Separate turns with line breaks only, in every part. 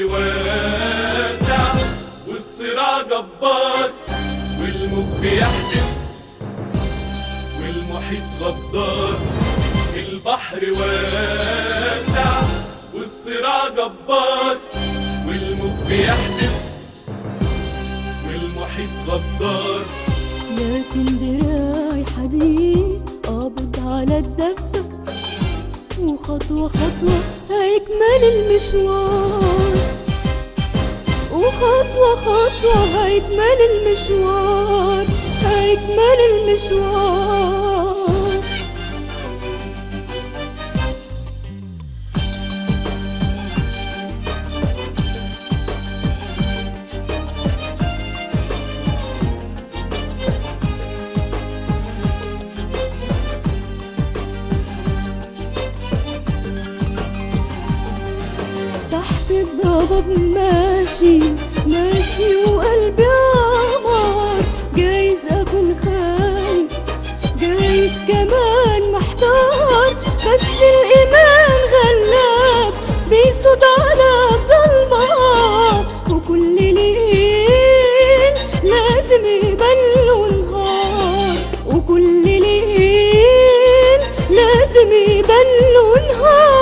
واسع والصراع جبار والموج بيحدف والمحيط غدار البحر واسع والصراع جبار والموج بيحدف والمحيط غدار
لكن دراعي حديد قابض على الدفة وخطوة خطوة هيكمل المشوار وخطوة خطوة هيكمل المشوار هيكمل المشوار تحت الضباب ماشي ماشي وقلبي عمار جايز اكون خايف جايز كمان محتار بس الايمان غلاب بيصوت على الضلمة وكل ليل لازم يبان له نهار وكل ليل لازم يبان له نهار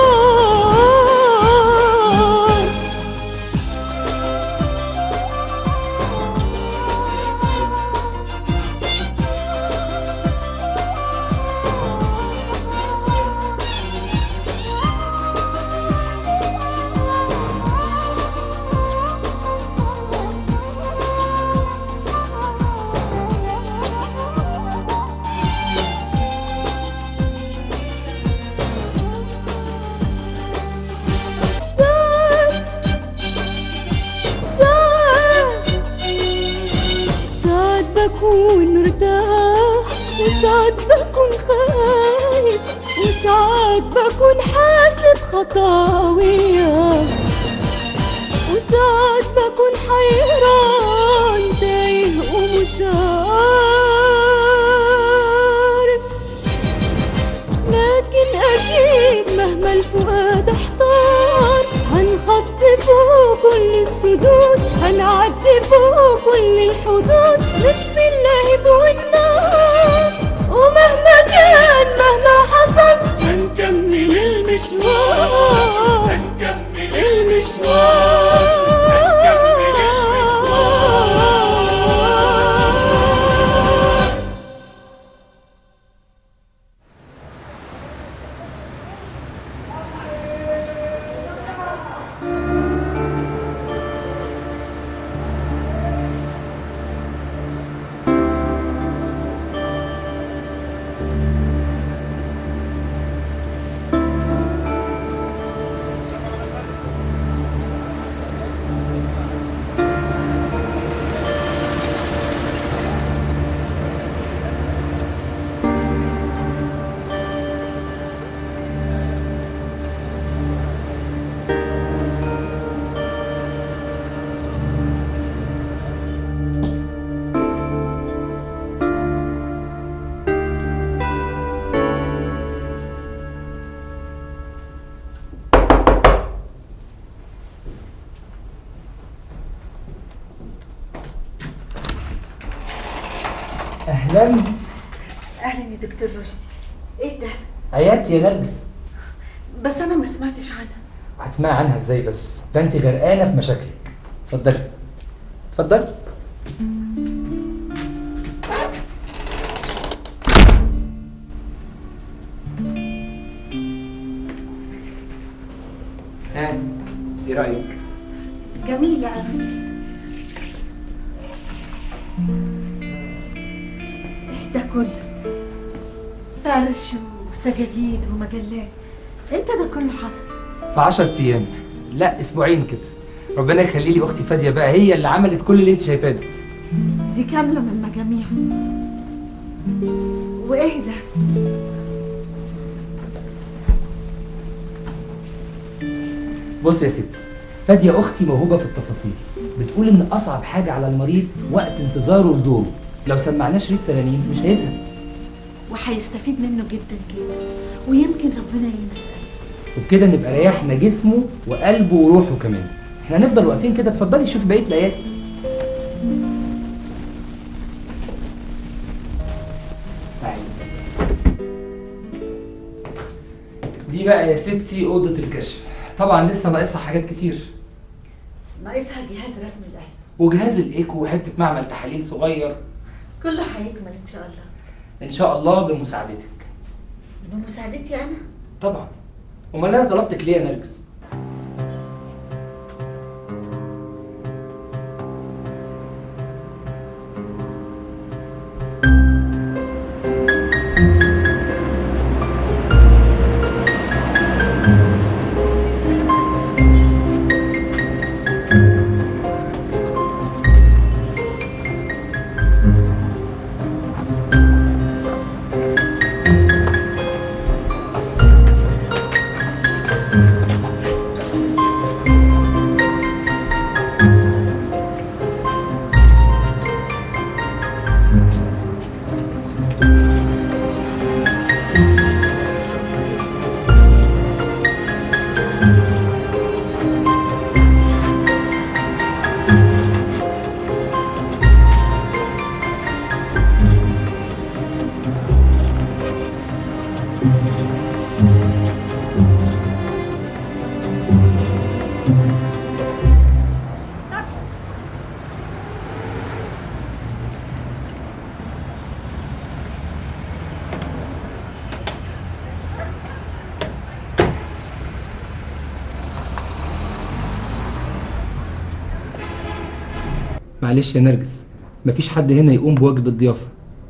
ساعات ساعات ساعات بكون مرتاح وساعات بكون خايف وساعات بكون حاسب خطاوية وساعات بكون حيران تايه ومش عارف لكن أكيد مهما الفؤاد احتار هنخطي فوق كل السدود هنعدي فوق كل الحدود نطفي اللهب والنار ومهما كان مهما حصل هنكمل المشوار
هنكمل
المشوار
اهلا
اهلا يا دكتور رشدي ايه ده
عيادتي يا نرجس
بس انا ما سمعتش عنها
هتسمعي عنها ازاي بس ده انت غرقانه في مشاكلك اتفضلي اتفضلي ها ايه رايك
جميله قوي ايه ده كله فرش وسجاجيد ومجلات انت ده كله حصل
في 10 ايام لا اسبوعين كده ربنا يخلي لي اختي فاديه بقى هي اللي عملت كل اللي انت شايفاه ده
دي كامله من المجاميع وايه ده
بص يا ستي فاديه اختي موهوبه في التفاصيل بتقول ان اصعب حاجه على المريض وقت انتظاره لدوره لو سمعناه شريط ترانيم مش هيزهق
وهيستفيد منه جدا جدا ويمكن ربنا ينسى
وبكده نبقى ريحنا جسمه وقلبه وروحه كمان احنا هنفضل واقفين كده اتفضلي شوفي بقيه العيادة تعالي. دي بقى يا ستي أوضة الكشف طبعا لسه ناقصها حاجات كتير
ناقصها جهاز رسم القلب
وجهاز الايكو وحته معمل تحاليل صغير
كله هيكمل ان شاء الله
ان شاء الله بمساعدتك
بمساعدتي انا
طبعا امال انا طلبتك ليه يا نرجس معلش يا نرجس مفيش حد هنا يقوم بواجب الضيافه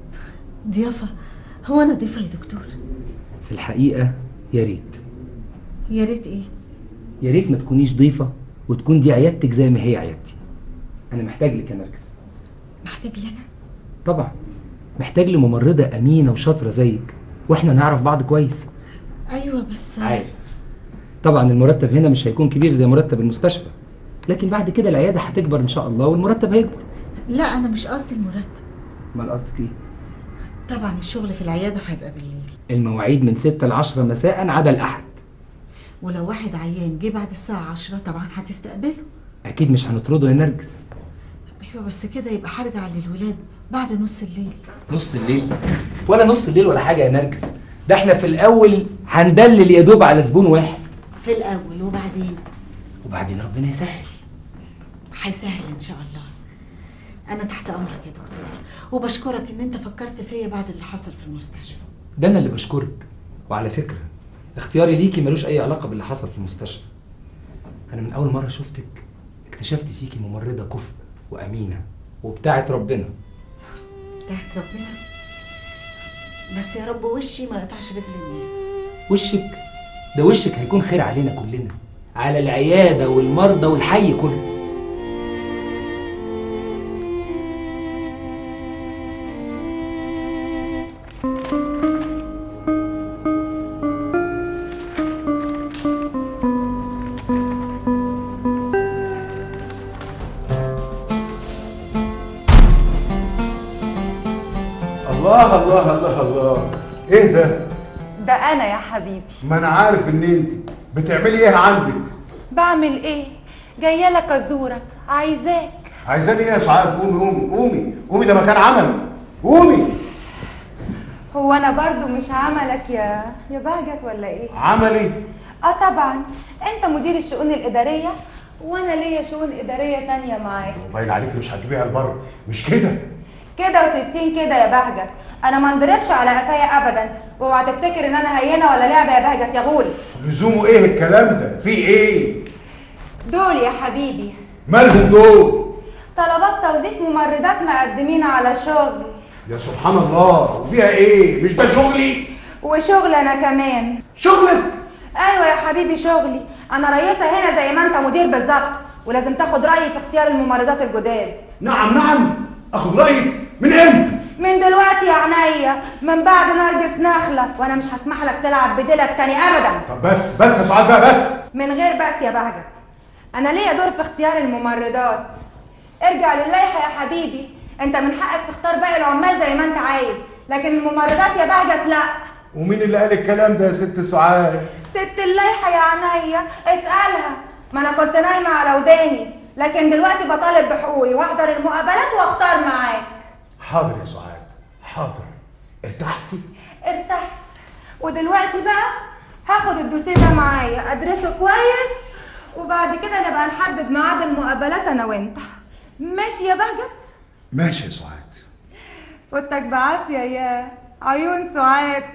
ضيافه هو انا ضيفه يا دكتور
في الحقيقه يا ريت
يا ريت ايه
يا ريت ما تكونيش ضيفه وتكون دي عيادتك زي ما هي عيادتي انا محتاج لك يا نرجس
محتاج لي انا
طبعا محتاج لممرضه امينه وشاطره زيك واحنا نعرف بعض كويس
ايوه بس
عارف طبعا المرتب هنا مش هيكون كبير زي مرتب المستشفى لكن بعد كده العياده هتكبر ان شاء الله والمرتب هيكبر
لا انا مش قصدي المرتب
امال قصدك ايه
طبعا الشغل في العياده هيبقى بالليل
المواعيد من 6 ل 10 مساء عدا الاحد
ولو واحد عيان جه بعد الساعه 10 طبعا هتستقبله
اكيد مش هنطرده يا نرجس
ايوه بس كده يبقى هرجع للولاد بعد نص الليل
نص الليل ولا نص الليل ولا حاجه يا نرجس ده احنا في الاول هندلل يا دوب على زبون واحد
في الاول وبعدين
وبعدين ربنا يسهل
هيسهل ان شاء الله انا تحت امرك يا دكتور وبشكرك ان انت فكرت فيا بعد اللي حصل في المستشفى
ده انا اللي بشكرك وعلى فكره اختياري ليكي ملوش اي علاقه باللي حصل في المستشفى انا من اول مره شفتك اكتشفت فيكي ممرضه كفء وامينه وبتاعه ربنا
تحت ربنا بس يا رب وشي ما يقطعش رجل الناس
وشك ده وشك هيكون خير علينا كلنا على العياده والمرضى والحي كله
الله الله الله الله ايه ده
ده انا يا حبيبي
ما انا عارف ان انت بتعملي ايه عندك
بعمل ايه جايه لك ازورك عايزاك
عايزاني ايه يا سعاد قومي قومي قومي قومي ده مكان عمل قومي
هو انا برضو مش عملك يا يا بهجت ولا ايه
عملي
اه طبعا انت مدير الشؤون الاداريه وانا ليا شؤون اداريه تانية معاك
باين عليك مش هتجيبيها لبره مش كده
كده وستين كده يا بهجت انا ما انضربش على قفايا ابدا واوعى تفتكر ان انا هينه ولا لعبه يا بهجت يا غول
لزومه ايه الكلام ده في ايه
دول يا حبيبي
مالهم دول
طلبات توظيف ممرضات مقدمين على شغل
يا سبحان الله وفيها ايه مش ده شغلي
وشغل انا كمان
شغلك
ايوه يا حبيبي شغلي انا رئيسه هنا زي ما انت مدير بالظبط ولازم تاخد رايي في اختيار الممرضات الجداد
نعم نعم اخد رايك من امتى
من دلوقتي يا عينيا من بعد نرجس نخله وانا مش هسمح لك تلعب بديلك تاني ابدا
طب بس بس يا سعاد بقى بس
من غير بس يا بهجت انا ليا دور في اختيار الممرضات ارجع للائحه يا حبيبي انت من حقك تختار باقي العمال زي ما انت عايز لكن الممرضات يا بهجت لا
ومين اللي قال الكلام ده يا ست سعاد
ست اللائحه يا عينيا اسالها ما انا كنت نايمه على وداني لكن دلوقتي بطالب بحقوقي واحضر المقابلات واختار معاك
حاضر يا سعاد حاضر ارتحتي
ارتحت ودلوقتي بقى هاخد الدوسيه ده معايا ادرسه كويس وبعد كده نبقى نحدد ميعاد المقابلات انا وانت ماشي يا بهجت
ماشي يا سعاد
فوتك بعافيه يا عيون سعاد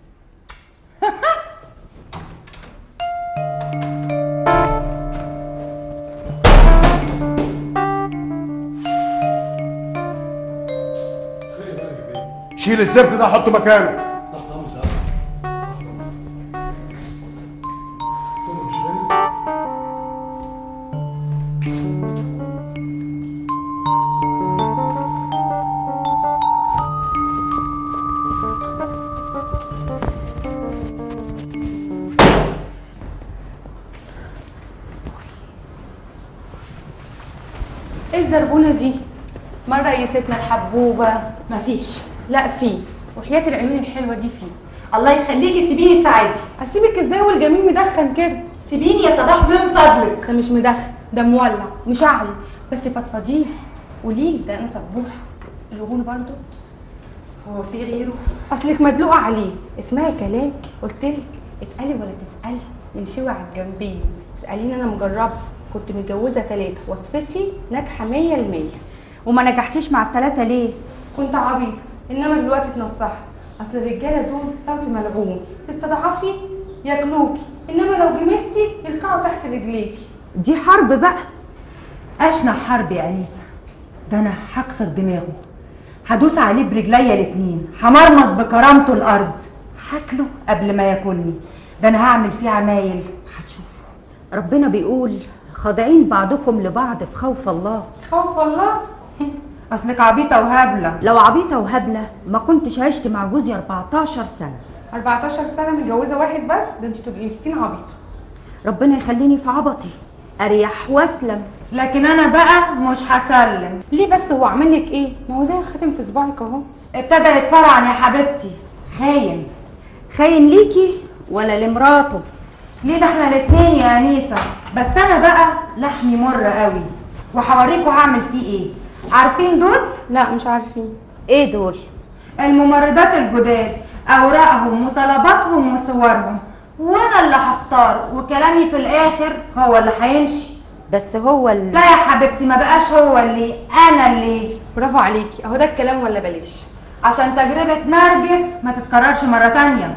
شيل الزفت ده حطه مكانه
ايه الزربونه دي مره قيستنا الحبوبه
مفيش
لا في وحياه العيون الحلوه دي في
الله يخليكي سيبيني سعادي
اسيبك ازاي والجميل مدخن كده
سيبيني يا صباح من فضلك
ده مش مدخن ده مولع مشعل بس فضفضيه قوليلي ده انا سبوحه الغول برضو
هو في غيره
اصلك مدلوقه عليه اسمعي كلام قلتلك اتقلي ولا تسالي ينشوي على الجنبين اساليني انا مجربه كنت متجوزه ثلاثه وصفتي ناجحه 100%
وما نجحتيش مع الثلاثه ليه
كنت عبيطه انما دلوقتي اتنصحت اصل الرجاله دول صنف ملعون تستضعفي ياكلوكي انما لو جمدتي يركعوا تحت رجليكي
دي حرب بقى اشنع حرب يا انيسه ده انا هكسر دماغه هدوس عليه برجليا الاتنين همرمط بكرامته الارض هاكله قبل ما ياكلني ده انا هعمل فيه عمايل هتشوفوا
ربنا بيقول خاضعين بعضكم لبعض في خوف الله
خوف الله
اصلك عبيطه وهبله
لو عبيطه وهبله ما كنتش عشت مع جوزي 14 سنه
14 سنه متجوزه واحد بس ده انت تبقي 60 عبيطه
ربنا يخليني في عبطي اريح واسلم
لكن انا بقى مش هسلم
ليه بس هو عامل لك ايه ما هو زي الخاتم في صباعك اهو
ابتدى يتفرعن يا حبيبتي خاين
خاين ليكي ولا لمراته
ليه ده احنا الاتنين يا انيسه بس انا بقى لحمي مر قوي وهوريكوا هعمل فيه ايه عارفين دول
لا مش عارفين
ايه دول
الممرضات الجداد اوراقهم وطلباتهم وصورهم وانا اللي هختار وكلامي في الاخر هو اللي هيمشي
بس هو ال...
لا يا حبيبتي ما بقاش هو اللي انا اللي
برافو عليكي اهو ده الكلام ولا بلاش
عشان تجربة نرجس ما تتكررش مرة تانية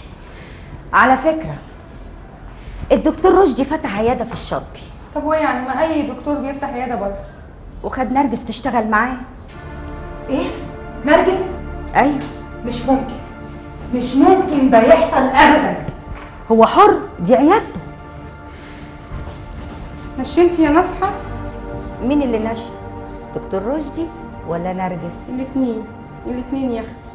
على فكره الدكتور رشدي فتح عياده في الشربي
طب هو يعني ما اي دكتور بيفتح عياده بره
وخد نرجس تشتغل معاه
ايه نرجس
ايوه
مش ممكن مش ممكن ده يحصل ابدا
هو حر دي عيادته
نشنتي يا نصحى
مين اللي نشط دكتور رشدي ولا نرجس
الاتنين الاتنين يا اختي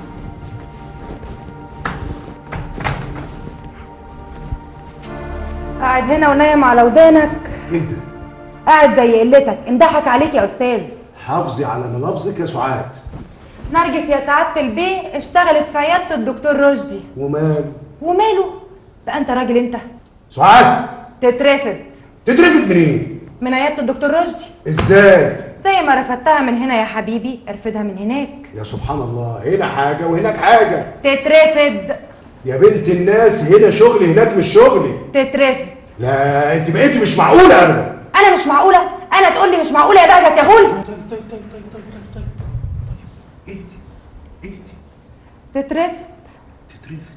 قاعد هنا ونايم على ودانك
ايه ده
قاعد زي قلتك انضحك عليك يا استاذ
حافظي على ملفظك يا سعاد
نرجس يا سعادة البيه اشتغلت في عيادة الدكتور رشدي
ومال
وماله بقى انت راجل انت
سعاد
تترفد
تترفد منين
من عيادة الدكتور رشدي
ازاي
زي ما رفدتها من هنا يا حبيبي ارفدها من هناك
يا سبحان الله هنا حاجه وهناك حاجه
تترفد
يا بنت الناس هنا شغل هناك مش شغلي
تترفد
لا انت بقيتي مش معقوله ابدا
انا مش معقولة انا تقول لي مش معقولة يا بهجت يا غول
طيب طيب طيب طيب طيب طيب طيب اهدي اهدي
تترفد
تترفد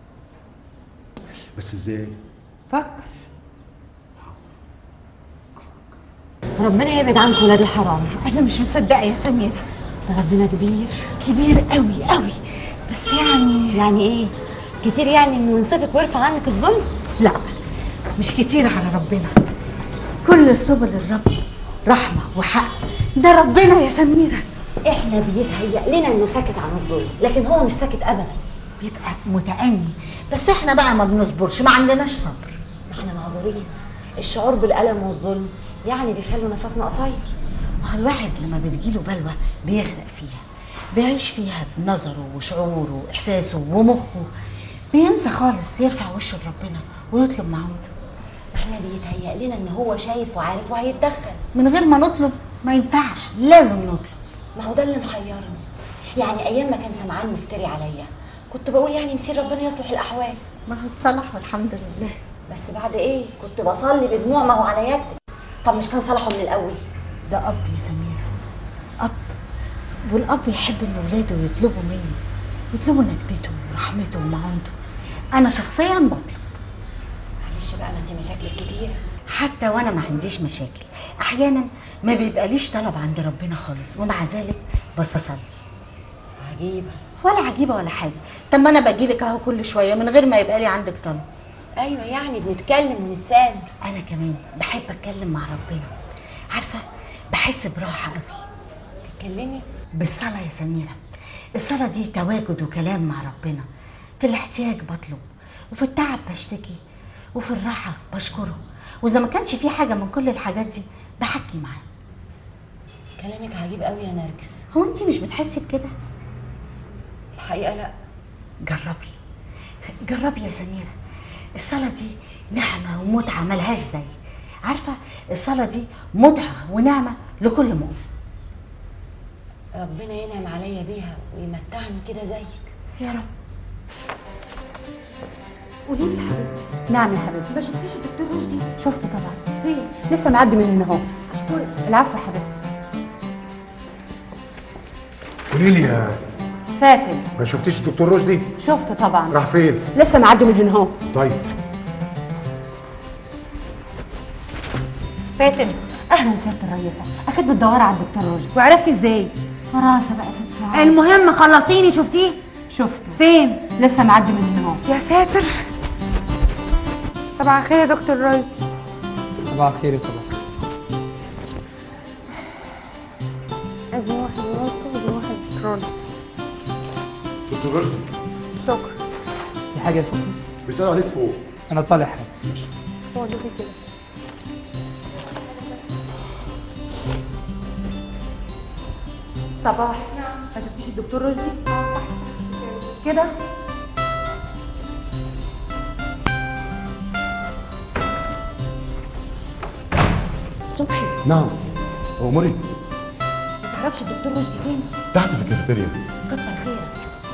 بس ازاي
فكر
ربنا يبعد عنكم ولاد الحرام انا مش مصدقه يا سمير ده ربنا كبير كبير قوي قوي بس يعني يعني ايه كتير يعني انه ينصفك ويرفع عنك الظلم لا مش كتير على ربنا كل سبل الرب رحمه وحق ده ربنا يا سميره احنا بيتهيأ لنا انه ساكت عن الظلم لكن هو مش ساكت ابدا بيبقى متأني بس احنا بقى ما بنصبرش ما عندناش صبر احنا معذورين الشعور بالألم والظلم يعني بيخلوا نفسنا قصير ما هو الواحد لما بتجيله بلوى بيغرق فيها بيعيش فيها بنظره وشعوره واحساسه ومخه بينسى خالص يرفع وشه لربنا ويطلب معونته
احنا بيتهيأ لنا ان هو شايف وعارف وهيتدخل
من غير ما نطلب ما ينفعش لازم نطلب
ما هو ده اللي محيرني يعني ايام ما كان سمعان مفتري عليا كنت بقول يعني مسير ربنا يصلح الاحوال
ما هو اتصلح والحمد لله
بس بعد ايه كنت بصلي بدموع ما هو على يدي طب مش كان صالحه من الاول
ده اب يا سميره اب والاب يحب ان ولاده يطلبوا منه يطلبوا نجدته ورحمته ومعونته انا شخصيا بطلب
معلش بقى ما انت مشاكلك كتير
حتى وانا ما عنديش مشاكل احيانا ما بيبقاليش طلب عند ربنا خالص ومع ذلك بس اصلي
عجيبه
ولا عجيبه ولا حاجه طب ما انا بجيلك اهو كل شويه من غير ما يبقى لي عندك طلب
ايوه يعني بنتكلم ونتسامح
انا كمان بحب اتكلم مع ربنا عارفه بحس براحه قوي
تتكلمي
بالصلاه يا سميره الصلاه دي تواجد وكلام مع ربنا في الاحتياج بطلب وفي التعب بشتكي وفي الراحه بشكره واذا ما كانش في حاجه من كل الحاجات دي بحكي معاه
كلامك عجيب قوي يا نرجس
هو انت مش بتحسي بكده
الحقيقه لا
جربي جربي يا سميره الصلاه دي نعمه ومتعه ملهاش زي عارفه الصلاه دي متعه ونعمه لكل مؤمن
ربنا ينعم عليا بيها ويمتعني كده زيك
يا رب
قولي لي يا حبيبتي
نعم يا حبيبتي
ما شفتيش الدكتور رشدي
شفت طبعا
فين
لسه معدي من هنا اهو
اشكرك
العفو يا حبيبتي
قولي لي يا
فاتن
ما شفتيش الدكتور رشدي
شفته طبعا
راح فين
لسه معدي من هنا اهو
طيب
فاتن اهلا سياده الرئيسه اكيد بتدوري على الدكتور رشدي
وعرفتي ازاي
فراسه بقى ست ساعات
المهم خلصيني شفتيه
شفته
فين
لسه معدي من هنا اهو
يا ساتر صباح الخير يا دكتور رايد
صباح الخير يا صباح
ادي واحد موت ودي واحد رول
دكتور رشدي
شكرا
في حاجه يا سكر
بيسألوا عليك فوق
انا طالع حاجه
هو ده كده
صباح ما شفتيش الدكتور رشدي كده
صبحي
نعم اموري
ما تعرفش الدكتور رشدي فين
تحت في الكافيتيريا
كتر خيرك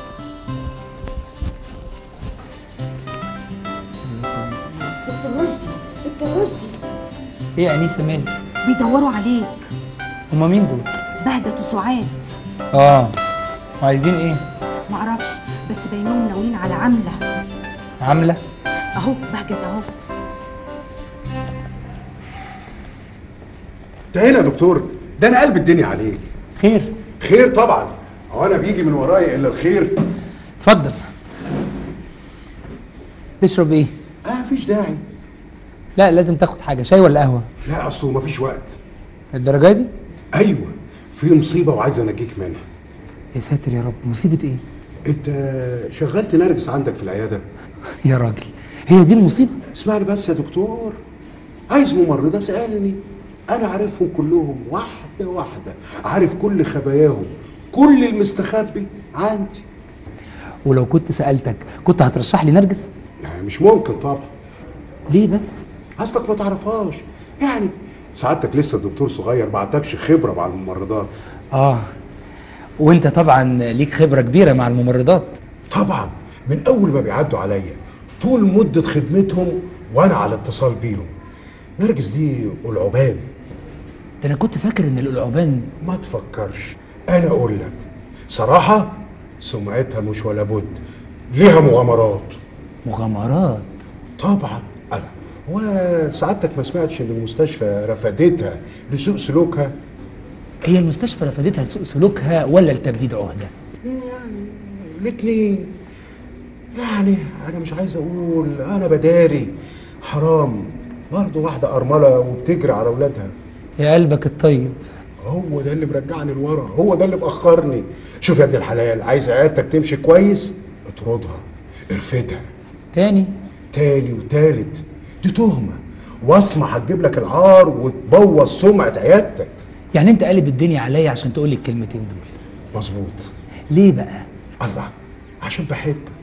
دكتور رشدي دكتور رشدي
ايه يا انيسه مالك
بيدوروا عليك
هما مين دول
بهجت وسعاد
اه وعايزين ايه
معرفش بس باينهم ناويين على عمله
عامله
اهو بهجت اهو
انت هنا يا دكتور ده انا قلب الدنيا عليك
خير
خير طبعا هو انا بيجي من ورايا الا الخير
اتفضل تشرب ايه
اه مفيش داعي
لا لازم تاخد حاجه شاي ولا قهوه
لا اصله مفيش وقت
الدرجه دي
ايوه في مصيبه وعايز انجيك منها
يا ساتر يا رب مصيبه ايه
انت شغلت نرجس عندك في العياده
يا راجل هي دي المصيبه
اسمعني بس يا دكتور عايز ممرضه سالني انا عارفهم كلهم واحده واحده عارف كل خباياهم كل المستخبي عندي
ولو كنت سالتك كنت هترشح لي نرجس
يعني مش ممكن طبعا
ليه بس
اصلك ما تعرفهاش يعني سعادتك لسه دكتور صغير ما عندكش خبره مع الممرضات
اه وانت طبعا ليك خبره كبيره مع الممرضات
طبعا من اول ما بيعدوا عليا طول مده خدمتهم وانا على اتصال بيهم نرجس دي العبان
ده انا كنت فاكر ان القلعبان
ما تفكرش انا اقول لك صراحه سمعتها مش ولا بد ليها مغامرات
مغامرات
طبعا انا وسعادتك ما سمعتش ان المستشفى رفضتها لسوء سلوكها
هي المستشفى رفضتها لسوء سلوكها ولا لتبديد عهده
يعني الاثنين يعني انا مش عايز اقول انا بداري حرام برضه واحده ارمله وبتجري على اولادها
يا قلبك الطيب
هو ده اللي مرجعني لورا هو ده اللي مأخرني شوف يا ابن الحلال عايز عيادتك تمشي كويس اطردها ارفدها
تاني
تاني وتالت دي تهمة واسمع هتجيب لك العار وتبوظ سمعة عيادتك
يعني انت قلب الدنيا عليا عشان تقول لي الكلمتين دول
مظبوط
ليه بقى
الله عشان بحبك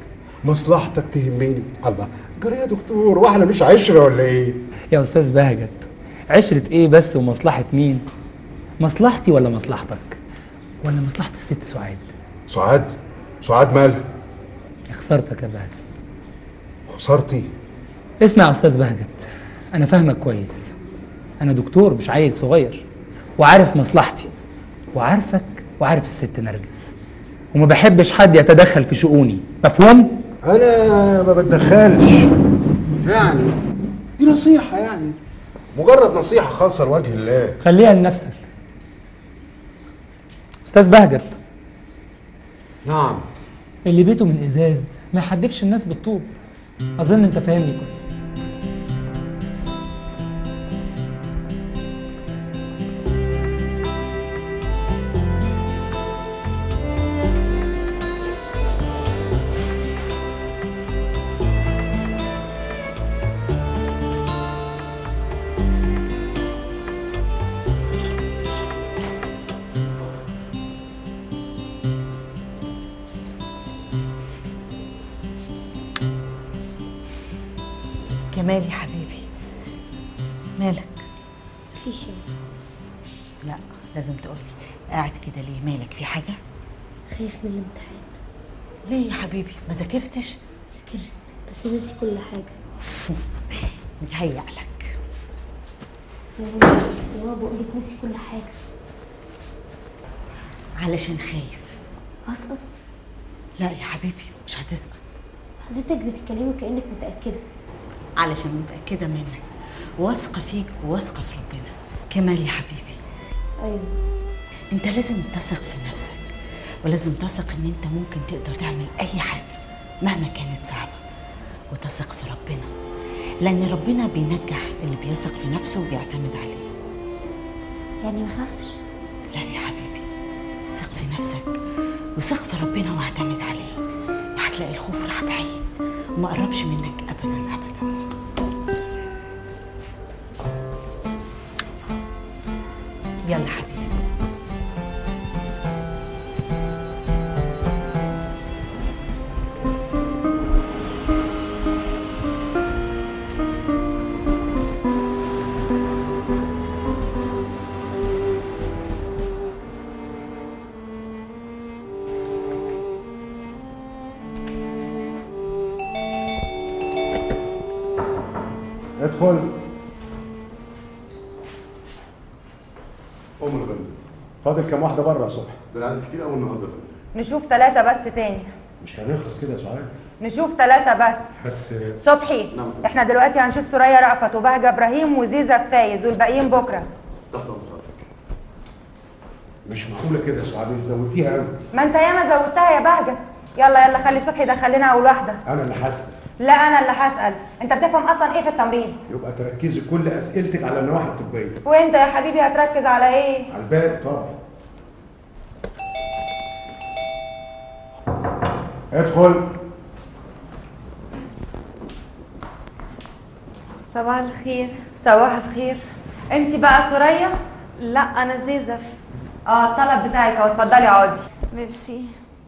مصلحتك تهمني الله جرى يا دكتور واحنا مش عشرة ولا ايه
يا استاذ بهجت عشرة ايه بس ومصلحة مين مصلحتي ولا مصلحتك ولا مصلحة الست سعاد
سعاد سعاد مالها
يا خسارتك يا بهجت
خسارتي
اسمع يا استاذ بهجت انا فاهمك كويس انا دكتور مش عيل صغير وعارف مصلحتي وعارفك وعارف الست نرجس وما بحبش حد يتدخل في شؤوني مفهوم
انا ما بتدخلش يعني دي نصيحة يعني مجرد نصيحة خاصة لوجه الله
خليها لنفسك استاذ بهجت
نعم
اللي بيته من ازاز ما يحدفش الناس بالطوب اظن انت فاهمني كويس
كمال يا حبيبي مالك
مفيش شيء
لا لازم تقولي قاعد كده ليه مالك في حاجة
خايف من الامتحان
ليه يا حبيبي ما ذاكرتش
ذاكرت بس ناسي كل حاجة
متهيألك
ماما بقول لك ناسي كل حاجة
علشان خايف
أسقط
لا يا حبيبي مش هتسقط
حضرتك بتتكلمي كأنك متأكدة
علشان متأكدة منك واثقة فيك وواثقة في ربنا كمال يا حبيبي
أيوة
انت لازم تثق في نفسك ولازم تثق ان انت ممكن تقدر تعمل اي حاجة مهما كانت صعبة وتثق في ربنا لان ربنا بينجح اللي بيثق في نفسه وبيعتمد عليه
يعني مخافش
لا يا حبيبي ثق في نفسك وثق في ربنا واعتمد عليه وهتلاقي الخوف راح بعيد وما قربش منك ابدا ابدا يلا حبيبي
ادخل ام الغنى فاضل كام واحدة بره يا صبحي
دول عدد كتير قوي النهارده
نشوف ثلاثة بس تاني
مش هنخلص كده يا سعاد
نشوف ثلاثة بس
بس
صبحي احنا دلوقتي هنشوف سوريا رأفت وبهجة ابراهيم وزيزة فايز والباقيين بكرة
تحت امر
مش معقولة كده يا سعاد انت زودتيها قوي
ما انت ياما زودتها يا بهجة يلا يلا خلي صبحي يدخل لنا اول واحدة
انا اللي هسأل
لا انا اللي هسأل انت بتفهم اصلا ايه في التمريض
يبقى تركزي كل اسئلتك على النواحي الطبية
وانت يا حبيبي هتركز على ايه
على الباقي طبعا ادخل
صباح الخير
صباح الخير انت بقى سوريا
لا انا زيزف
اه الطلب بتاعك اهو اتفضلي اقعدي
ميرسي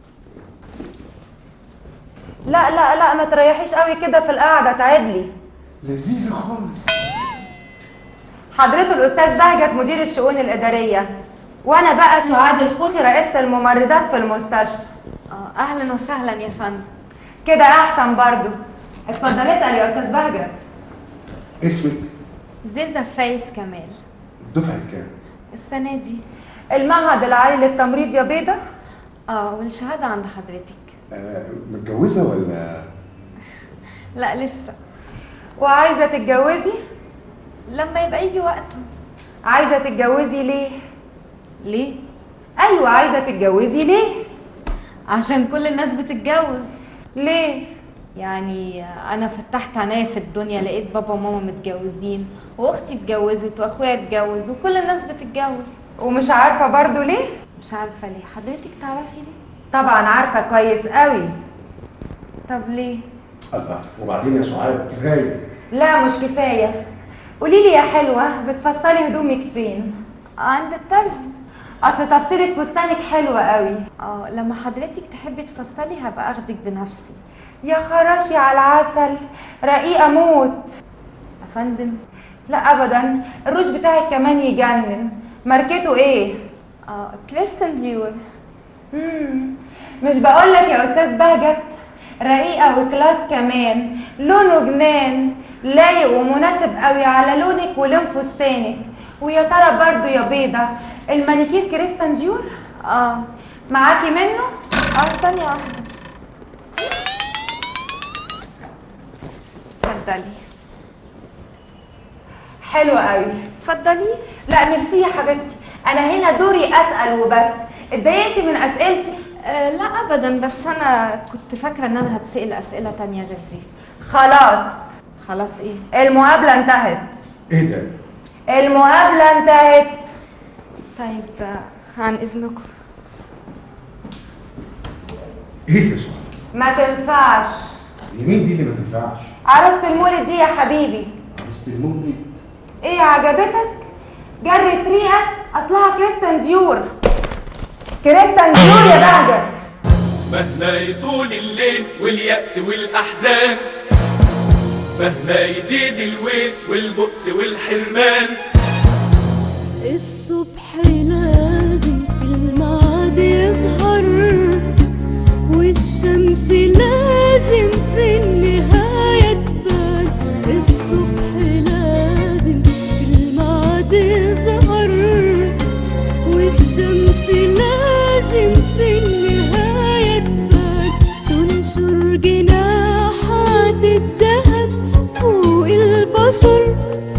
لا لا لا ما تريحيش قوي كده في القعده تعدلي
لذيذة خالص
حضرته الاستاذ بهجت مدير الشؤون الاداريه وانا بقى سعاد الخوخي رئيسه الممرضات في المستشفى
اه اهلا وسهلا يا فندم
كده احسن برضو اتفضلي اسال يا استاذ بهجت
اسمك
زيزف فايز كمال
دفعة كام؟
السنة دي
المعهد العالي للتمريض يا بيضه
اه والشهادة عند حضرتك
آه متجوزة ولا
لا لسه
وعايزه تتجوزي
لما يبقى يجي وقته
عايزه تتجوزي ليه
ليه
ايوه عايزه تتجوزي ليه
عشان كل الناس بتتجوز
ليه
يعني انا فتحت عينيا في الدنيا لقيت بابا وماما متجوزين واختي اتجوزت واخويا اتجوز وكل الناس بتتجوز
ومش عارفه برضو ليه
مش عارفه ليه حضرتك تعرفي ليه
طبعا عارفه كويس قوي
طب ليه
الله وبعدين يا سعاد كفاية
لا مش كفايه قولي لي يا حلوه بتفصلي هدومك فين
عند الترز
اصل تفصيله فستانك حلوه قوي
اه لما حضرتك تحبي تفصلي هبقى اخدك بنفسي
يا خراشي على العسل رقيقة موت
افندم
لا ابدا الروج بتاعك كمان يجنن ماركته ايه
اه كريستال ديور
مم. مش بقولك يا استاذ بهجت رقيقة وكلاس كمان لونه جنان لايق ومناسب قوي على لونك ولون فستانك ويا ترى برضو يا بيضة المانيكير كريستال ديور
اه
معاكي منه
اه ثانية واحدة اتفضلي
حلو قوي
اتفضلي
لا ميرسي يا حبيبتي انا هنا دوري اسال وبس اتضايقتي من اسئلتي
آه لا ابدا بس انا كنت فاكرة ان انا هتسأل اسئلة تانية غير دي
خلاص
خلاص ايه
المقابلة انتهت
ايه ده؟
المقابلة انتهت
طيب آه، عن اذنكم
ايه ده سؤال؟
ما تنفعش
يمين دي اللي ما تنفعش
عروسة المولد دي يا حبيبي
عروسة المولد
ايه عجبتك جرت ريقة اصلها كريستان ديور كريستان ديور يا بهجت
مهما يطول الليل واليأس والأحزان مهما يزيد الويل والبؤس والحرمان
الصبح لازم في الميعاد يظهر والشمس لازم في النهاية تبان الصبح لازم في الميعاد يظهر والشمس لازم في النهاية تبان تنشر جناحات الذهب فوق البشر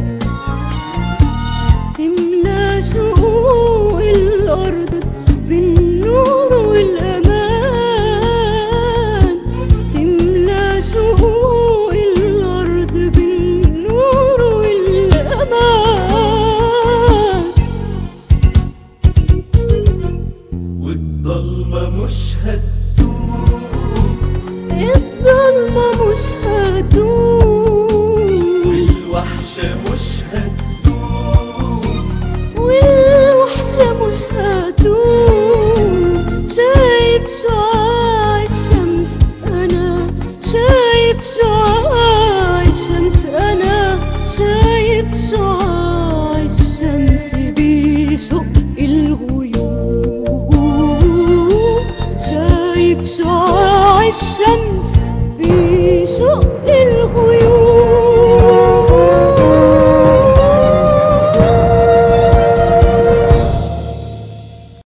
تملى شقوق الأرض بالنور والأمان تملى شقوق الأرض بالنور والأمان
والضلمة مش هتدوم
الظلمة مش هتدوم
والوحشة مش هتدوم
والوحشة مش هتدوم شايف شعاع الشمس أنا شايف شعاع الشمس أنا شايف شعاع الشمس بيشق الغيوم شايف شعاع الشمس بيشق الغيوم